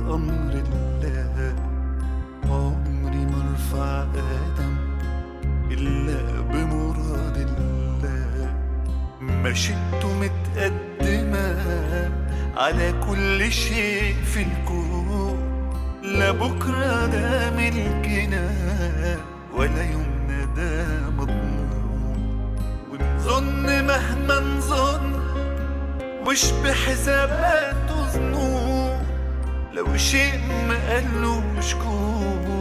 أمر الله عمري ما ارفع قدم إلا بمراد الله مشيت متقدمة على كل شيء في الكون لا بكرة ده ملكنا ولا يومنا ده مضمون ونظن مهما نظن مش بحسابات وظنون لو شيء ما قالوش كون